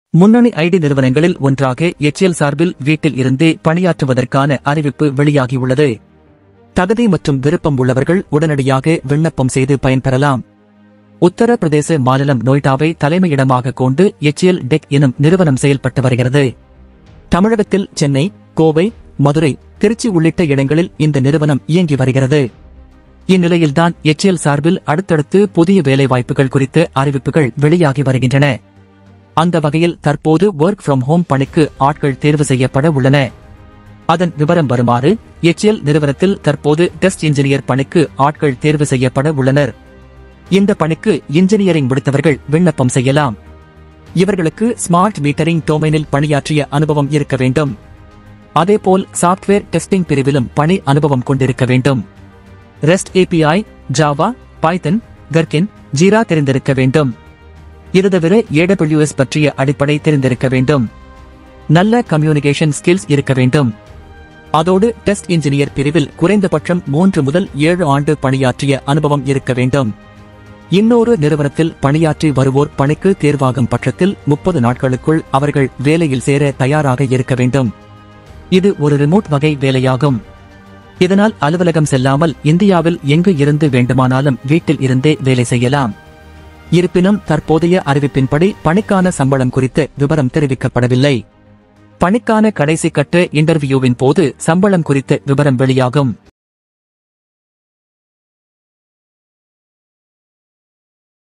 முன்னணி ஐடி நிறுவனங்களில் ஒன்றாக எச்எல் சார்பில் வீட்டில் இருந்தே பணியாற்றுவதற்கான அறிவிப்பு வெளியாகியுள்ளது தகுதி மற்றும் விருப்பம் உள்ளவர்கள் உடனடியாக விண்ணப்பம் செய்து பயன்பெறலாம் உத்தரப்பிரதேச மாநிலம் நொய்டாவை தலைமையிடமாக கொண்டு எச்எல் டெக் எனும் நிறுவனம் செயல்பட்டு வருகிறது தமிழகத்தில் சென்னை கோவை மதுரை திருச்சி உள்ளிட்ட இடங்களில் இந்த நிறுவனம் இயங்கி வருகிறது இந்நிலையில்தான் எச்எல் சார்பில் அடுத்தடுத்து புதிய வேலைவாய்ப்புகள் குறித்த அறிவிப்புகள் வெளியாகி வருகின்றன அந்த வகையில் தற்போது ஒர்க் ஃப்ரம் ஹோம் பணிக்கு ஆட்கள் தேர்வு செய்யப்பட உள்ளன அதன் விவரம் வருமாறு எச்எல் நிறுவனத்தில் தற்போது டெஸ்ட் இன்ஜினியர் பணிக்கு ஆட்கள் தேர்வு செய்யப்பட உள்ளனர் இந்த பணிக்கு இன்ஜினியரிங் முடித்தவர்கள் விண்ணப்பம் செய்யலாம் இவர்களுக்கு ஸ்மார்ட் மீட்டரிங் டொமைனில் பணியாற்றிய அனுபவம் இருக்க வேண்டும் அதேபோல் சாப்ட்வேர் டெஸ்டிங் பிரிவிலும் பணி அனுபவம் கொண்டிருக்க வேண்டும் REST API Java Python Gherkin Jira தெரிந்திருக்க வேண்டும் இது தவிர ஏடபிள்யூஎஸ் பற்றிய அடிப்படை தெரிந்திருக்க வேண்டும் நல்ல கம்யூனிகேஷன் ஸ்கில்ஸ் இருக்க வேண்டும் அதோடு டெஸ்ட் இன்ஜினியர் பிரிவில் குறைந்தபட்சம் மூன்று முதல் ஏழு ஆண்டு பணியாற்றிய அனுபவம் இருக்க வேண்டும் இன்னொரு நிறுவனத்தில் பணியாற்றி வருவோர் பணிக்கு தேர்வாகும் பட்சத்தில் முப்பது நாட்களுக்குள் அவர்கள் வேலையில் சேர தயாராக இருக்க வேண்டும் இது ஒரு ரிமோட் வகை வேலையாகும் இதனால் அலுவலகம் செல்லாமல் இந்தியாவில் எங்கு இருந்து வேண்டுமானாலும் வீட்டில் இருந்தே வேலை செய்யலாம் இருப்பினும் தற்போதைய அறிவிப்பின்படி பணிக்கான சம்பளம் குறித்த விவரம் தெரிவிக்கப்படவில்லை பணிக்கான கடைசி கட்ட இன்டர்வியூவின் போது சம்பளம் குறித்த விவரம் வெளியாகும்